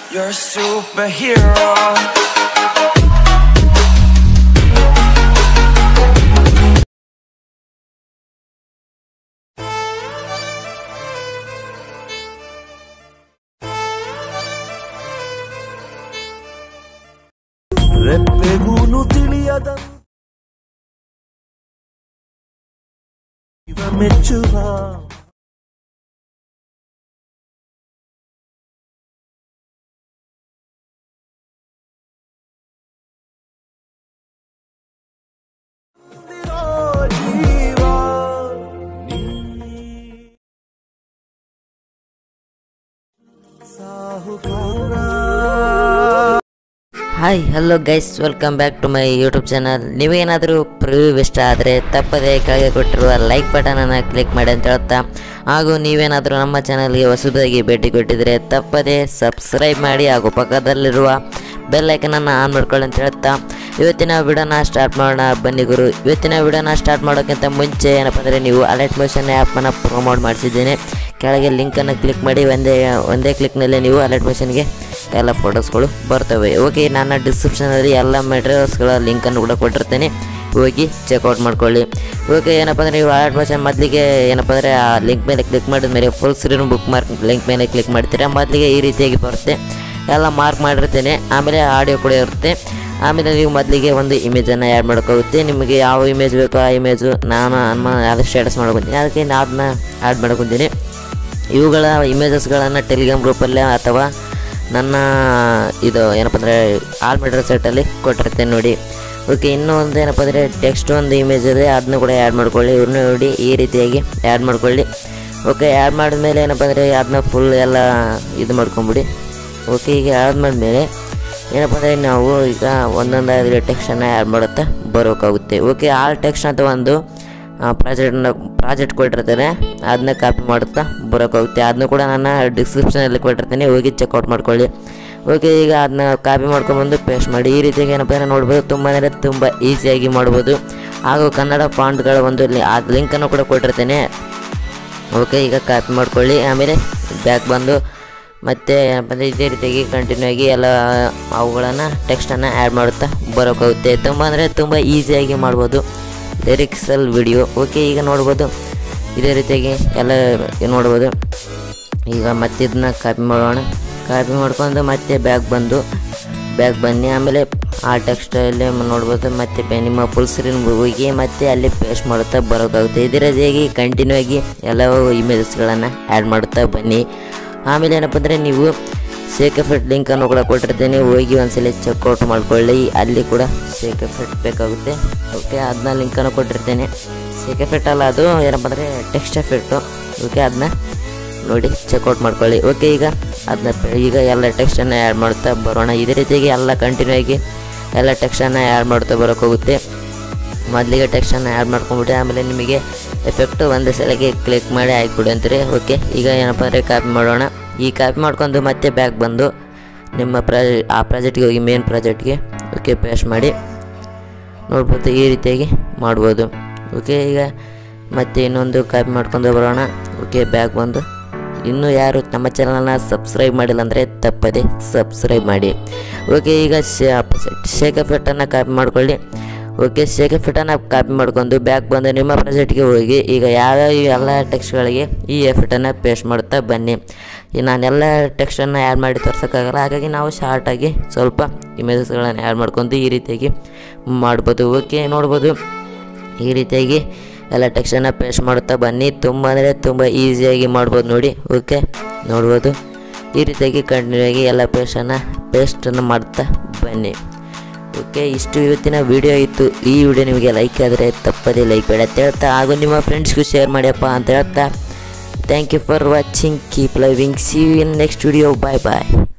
You're a superhero. ರೆಪ್ಪೆಗೂನು ತಿಳಿಯದ ಇವ ಮೆಚ್ಚುವ ಜೀವ ನೀ ಸಾಹುಕಾರ hi hello guys welcome back to my YouTube channel ನೀವೇನಾದರೂ ಪ್ರಿವ್ಯೂ ಇಷ್ಟ ಆದರೆ ತಪ್ಪದೇ ಕೆಳಗೆ ಕೊಟ್ಟಿರುವ ಲೈಕ್ ಬಟನನ್ನು ಕ್ಲಿಕ್ ಮಾಡಿ ಅಂತ ಹೇಳ್ತಾ ಹಾಗೂ ನೀವೇನಾದರೂ ನಮ್ಮ ಚಾನಲ್ಗೆ ಹೊಸದಾಗಿ ಭೇಟಿ ಕೊಟ್ಟಿದ್ರೆ ತಪ್ಪದೇ ಸಬ್ಸ್ಕ್ರೈಬ್ ಮಾಡಿ ಹಾಗೂ ಪಕ್ಕದಲ್ಲಿರುವ ಬೆಲ್ ಐಕನನ್ನು ಆನ್ ಮಾಡ್ಕೊಳ್ಳಿ ಅಂತ ಹೇಳ್ತಾ ಇವತ್ತಿನ ವಿಡಿಯೋನ ಸ್ಟಾರ್ಟ್ ಮಾಡೋಣ ಬನ್ನಿ ಗುರು ಇವತ್ತಿನ ವಿಡಿಯೋನ ಸ್ಟಾರ್ಟ್ ಮಾಡೋಕ್ಕಿಂತ ಮುಂಚೆ ಏನಪ್ಪ ಅಂದರೆ ನೀವು ಅಲರ್ಟ್ ಮೋಷನ್ ಆ್ಯಪನ್ನು ಪ್ರಮೋಟ್ ಮಾಡಿಸಿದ್ದೀನಿ ಕೆಳಗೆ ಲಿಂಕನ್ನು ಕ್ಲಿಕ್ ಮಾಡಿ ಒಂದೇ ಒಂದೇ ಕ್ಲಿಕ್ನಲ್ಲಿ ನೀವು ಅಲರ್ಟ್ ಮೋಷನ್ಗೆ ಎಲ್ಲ ಫೋಟೋಸ್ಗಳು ಬರ್ತವೆ ಓಕೆ ನನ್ನ ಡಿಸ್ಕ್ರಿಪ್ಷನಲ್ಲಿ ಎಲ್ಲ ಮೆಟೀರಿಯಲ್ಸ್ಗಳ ಲಿಂಕನ್ನು ಕೂಡ ಕೊಟ್ಟಿರ್ತೇನೆ ಹೋಗಿ ಚೆಕ್ಔಟ್ ಮಾಡ್ಕೊಳ್ಳಿ ಓಕೆ ಏನಪ್ಪ ಅಂದರೆ ನೀವು ಅಲರ್ಟ್ ಮೋಷನ್ ಮೊದಲಿಗೆ ಏನಪ್ಪ ಅಂದರೆ ಆ ಲಿಂಕ್ ಮೇಲೆ ಕ್ಲಿಕ್ ಮಾಡಿದ ಮೇಲೆ full screen bookmark link ಮೇಲೆ ಕ್ಲಿಕ್ ಮಾಡ್ತೀರಾ ಮೊದಲಿಗೆ ಈ ರೀತಿಯಾಗಿ ಬರುತ್ತೆ ಎಲ್ಲ ಮಾರ್ಕ್ ಮಾಡಿರ್ತೇನೆ ಆಮೇಲೆ ಆಡಿಯೋ ಕೂಡ ಇರುತ್ತೆ ಆಮೇಲೆ ನೀವು ಮೊದಲಿಗೆ ಒಂದು ಇಮೇಜನ್ನು ಆ್ಯಡ್ ಮಾಡ್ಕೋಗುತ್ತೆ ನಿಮಗೆ ಯಾವ ಇಮೇಜ್ ಬೇಕೋ ಆ ಇಮೇಜು ನಾನು ಅಮ್ಮ ಅದು ಸ್ಟೇಟಸ್ ಮಾಡ್ಕೊತೀನಿ ಅದಕ್ಕೆ ನಾನು ಅದನ್ನ ಆ್ಯಡ್ ಮಾಡ್ಕೊತೀನಿ ಇವುಗಳ ಇಮೇಜಸ್ಗಳನ್ನು ಟೆಲಿಗ್ರಾಮ್ ಗ್ರೂಪಲ್ಲೇ ಅಥವಾ ನನ್ನ ಇದು ಏನಪ್ಪ ಅಂದರೆ ಆಲ್ ಮೀಟರ್ ಸೆಟ್ಟಲ್ಲಿ ಕೊಟ್ಟಿರ್ತೇನೆ ನೋಡಿ ಓಕೆ ಇನ್ನೂ ಒಂದು ಏನಪ್ಪ ಅಂದರೆ ಟೆಕ್ಸ್ಟ್ ಒಂದು ಇಮೇಜ್ ಇದೆ ಅದನ್ನು ಕೂಡ ಆ್ಯಡ್ ಮಾಡ್ಕೊಳ್ಳಿ ಇವ್ರನ್ನ ನೋಡಿ ಈ ರೀತಿಯಾಗಿ ಆ್ಯಡ್ ಮಾಡ್ಕೊಳ್ಳಿ ಓಕೆ ಆ್ಯಡ್ ಮಾಡಿದ್ಮೇಲೆ ಏನಪ್ಪ ಅಂದರೆ ಅದನ್ನ ಫುಲ್ ಎಲ್ಲ ಇದು ಮಾಡ್ಕೊಂಬಿಡಿ ಓಕೆ ಈಗ ಆ್ಯಡ್ ಮಾಡಿದ್ಮೇಲೆ ಏನಪ್ಪ ಅಂದರೆ ನಾವು ಈಗ ಒಂದೊಂದಾಗಿ ಟೆಕ್ಸ್ಟನ್ನು ಆ್ಯಡ್ ಮಾಡುತ್ತಾ ಬರೋಕ್ಕಾಗುತ್ತೆ ಓಕೆ ಆಲ್ ಟೆಕ್ಸ್ಟ್ ಅಂತ ಒಂದು ಪ್ರಾಜೆಕ್ಟ್ನ ಪ್ರಾಜೆಕ್ಟ್ ಕೊಟ್ಟಿರ್ತಾರೆ ಅದನ್ನ ಕಾಪಿ ಮಾಡುತ್ತಾ ಬರೋಕ್ಕಾಗುತ್ತೆ ಅದನ್ನು ಕೂಡ ನಾನು ಡಿಸ್ಕ್ರಿಪ್ಷನಲ್ಲಿ ಕೊಟ್ಟಿರ್ತೀನಿ ಹೋಗಿ ಚೆಕ್ಔಟ್ ಮಾಡ್ಕೊಳ್ಳಿ ಓಕೆ ಈಗ ಅದನ್ನ ಕಾಪಿ ಮಾಡ್ಕೊಂಬಂದು ಪೇಸ್ಟ್ ಮಾಡಿ ಈ ರೀತಿಯಾಗಿ ಏನಪ್ಪ ಅಂದರೆ ನೋಡ್ಬೋದು ತುಂಬ ಅಂದರೆ ತುಂಬ ಈಸಿಯಾಗಿ ಮಾಡ್ಬೋದು ಹಾಗೂ ಕನ್ನಡ ಫಾಂಟ್ಗಳ ಒಂದು ಲಿ ಆ ಲಿಂಕನ್ನು ಕೂಡ ಕೊಟ್ಟಿರ್ತೇನೆ ಓಕೆ ಈಗ ಕಾಪಿ ಮಾಡ್ಕೊಳ್ಳಿ ಆಮೇಲೆ ಬ್ಯಾಕ್ ಬಂದು ಮತ್ತೆ ಏನಪ್ಪ ಅಂದರೆ ಇದೇ ರೀತಿಯಾಗಿ ಕಂಟಿನ್ಯೂ ಆಗಿ ಎಲ್ಲ ಅವುಗಳನ್ನು ಟೆಕ್ಸ್ಟನ್ನು ಆ್ಯಡ್ ಮಾಡುತ್ತಾ ಬರೋಕ್ಕಾಗುತ್ತೆ ತುಂಬ ಅಂದರೆ ತುಂಬ ಈಸಿಯಾಗಿ ಮಾಡ್ಬೋದು ಲಿರಿಕ್ಸಲ್ ವಿಡಿಯೋ ಓಕೆ ಈಗ ನೋಡ್ಬೋದು ಇದೇ ರೀತಿಯಾಗಿ ಎಲ್ಲ ನೋಡ್ಬೋದು ಈಗ ಮತ್ತೆ ಇದನ್ನ ಕಾಪಿ ಮಾಡೋಣ ಕಾಪಿ ಮಾಡ್ಕೊಂಡು ಮತ್ತೆ ಬ್ಯಾಗ್ ಬಂದು ಬ್ಯಾಗ್ ಬನ್ನಿ ಆಮೇಲೆ ಆ ಟೆಕ್ಸ್ಟಲ್ಲಿ ನೋಡ್ಬೋದು ಮತ್ತೆ ಪೆ- ನಿಮ್ಮ ಫುಲ್ ಸ್ಕ್ರೀನ್ ಹೋಗಿ ಮತ್ತೆ ಅಲ್ಲಿ ಪೇಸ್ಟ್ ಮಾಡುತ್ತಾ ಬರೋಕ್ಕಾಗುತ್ತೆ ಇದೇ ರೀತಿಯಾಗಿ ಕಂಟಿನ್ಯೂ ಆಗಿ ಎಲ್ಲ ಇಮೇಜಸ್ಗಳನ್ನು ಆ್ಯಡ್ ಮಾಡುತ್ತಾ ಬನ್ನಿ ಆಮೇಲೆ ಏನಪ್ಪ ಅಂದರೆ ನೀವು ಸೇಕ್ ಎಫೆಕ್ಟ್ ಲಿಂಕನ್ನು ಕೂಡ ಕೊಟ್ಟಿರ್ತೀನಿ ಹೋಗಿ ಒಂದ್ಸಲ ಚೆಕ್ಔಟ್ ಮಾಡ್ಕೊಳ್ಳಿ ಅಲ್ಲಿ ಕೂಡ ಸೇಕ್ ಎಫೆಕ್ಟ್ ಬೇಕಾಗುತ್ತೆ ಓಕೆ ಅದನ್ನ ಲಿಂಕನ್ನು ಕೊಟ್ಟಿರ್ತೇನೆ ಸೇಕ್ ಎಫೆಕ್ಟ್ ಅಲ್ಲ ಅದು ಏನಪ್ಪ ಅಂದರೆ ಟೆಕ್ಸ್ಟ್ ಎಫೆಕ್ಟು ಓಕೆ ಅದನ್ನ ನೋಡಿ ಚೆಕ್ಔಟ್ ಮಾಡ್ಕೊಳ್ಳಿ ಓಕೆ ಈಗ ಅದನ್ನ ಈಗ ಎಲ್ಲ ಟೆಕ್ಸ್ಟನ್ನು ಆ್ಯಡ್ ಮಾಡ್ತಾ ಬರೋಣ ಇದೇ ರೀತಿಯಾಗಿ ಎಲ್ಲ ಕಂಟಿನ್ಯೂ ಆಗಿ ಎಲ್ಲ ಟೆಕ್ಸ್ಟನ್ನು ಆ್ಯಡ್ ಮಾಡ್ತಾ ಬರೋಕ್ಕೋಗುತ್ತೆ ಮೊದಲಿಗೆ ಟೆಕ್ಸ್ಟನ್ನು ಆ್ಯಡ್ ಮಾಡ್ಕೊಂಬಿಟ್ಟು ಆಮೇಲೆ ನಿಮಗೆ ಎಫೆಕ್ಟು ಒಂದೇ ಸಲಕ್ಕೆ ಕ್ಲಿಕ್ ಮಾಡಿ ಹಾಕಿಬಿಡಿ ಅಂತೀರಿ ಓಕೆ ಈಗ ಏನಪ್ಪ ಅಂದರೆ ಕಾಪಿ ಮಾಡೋಣ ಈ ಕಾಪಿ ಮಾಡ್ಕೊಂಡು ಮತ್ತೆ ಬ್ಯಾಕ್ ಬಂದು ನಿಮ್ಮ ಪ್ರಾ ಆ ಪ್ರಾಜೆಕ್ಟ್ಗೆ ಹೋಗಿ ಮೇನ್ ಪ್ರಾಜೆಕ್ಟ್ಗೆ ಓಕೆ ಪೇಸ್ಟ್ ಮಾಡಿ ನೋಡ್ಬೋದು ಈ ರೀತಿಯಾಗಿ ಮಾಡ್ಬೋದು ಓಕೆ ಈಗ ಮತ್ತೆ ಇನ್ನೊಂದು ಕಾಪಿ ಮಾಡ್ಕೊಂಡು ಬರೋಣ ಓಕೆ ಬ್ಯಾಗ್ ಬಂದು ಇನ್ನೂ ಯಾರು ನಮ್ಮ ಚಾನಲ್ನ ಸಬ್ಸ್ಕ್ರೈಬ್ ಮಾಡಿಲ್ಲ ಅಂದರೆ ತಪ್ಪದೆ ಸಬ್ಸ್ಕ್ರೈಬ್ ಮಾಡಿ ಓಕೆ ಈಗ ಶೇಕ್ ಎಫೆಕ್ಟನ್ನು ಕಾಪಿ ಮಾಡ್ಕೊಳ್ಳಿ ಓಕೆ ಶೇಕ್ ಎಫೆಕ್ಟನ್ನು ಕಾಪಿ ಮಾಡ್ಕೊಂಡು ಬ್ಯಾಕ್ ಬಂದು ನಿಮ್ಮ ಪ್ರಾಜೆಕ್ಟ್ಗೆ ಹೋಗಿ ಈಗ ಯಾವ್ಯಾವ ಎಲ್ಲ ಟೆಕ್ಸ್ಟ್ಗಳಿಗೆ ಈ ಎಫೆಕ್ಟನ್ನು ಪೇಸ್ಟ್ ಮಾಡ್ತಾ ಬನ್ನಿ ಈ ನಾನೆಲ್ಲ ಟೆಕ್ಸ್ಟನ್ನು ಆ್ಯಡ್ ಮಾಡಿ ತೋರ್ಸೋಕ್ಕಾಗಲ್ಲ ಹಾಗಾಗಿ ನಾವು ಶಾರ್ಟಾಗಿ ಸ್ವಲ್ಪ ಇಮೇಜಸ್ಗಳನ್ನು ಆ್ಯಡ್ ಮಾಡ್ಕೊಂಡು ಈ ರೀತಿಯಾಗಿ ಮಾಡ್ಬೋದು ಓಕೆ ನೋಡ್ಬೋದು ಈ ರೀತಿಯಾಗಿ ಎಲ್ಲ ಟೆಕ್ಸ್ಟನ್ನು ಪೇಸ್ಟ್ ಮಾಡುತ್ತಾ ಬನ್ನಿ ತುಂಬ ಅಂದರೆ ತುಂಬ ಈಸಿಯಾಗಿ ಮಾಡ್ಬೋದು ನೋಡಿ ಓಕೆ ನೋಡ್ಬೋದು ಈ ರೀತಿಯಾಗಿ ಕಂಟಿನ್ಯೂ ಆಗಿ ಎಲ್ಲ ಪೇಸ್ಟನ್ನು ಪೇಸ್ಟನ್ನು ಮಾಡ್ತಾ ಬನ್ನಿ ಓಕೆ ಇಷ್ಟು ಇವತ್ತಿನ ವಿಡಿಯೋ ಇತ್ತು ಈ ವಿಡಿಯೋ ನಿಮಗೆ ಲೈಕ್ ಆದರೆ ತಪ್ಪದೇ ಲೈಕ್ ಬೇಡ ಅಂತ ಹೇಳ್ತಾ ಹಾಗೂ ನಿಮ್ಮ ಫ್ರೆಂಡ್ಸ್ಗೂ ಶೇರ್ ಮಾಡಿಯಪ್ಪ ಅಂತ ಹೇಳ್ತಾ thank you for watching keep loving see you in next video bye bye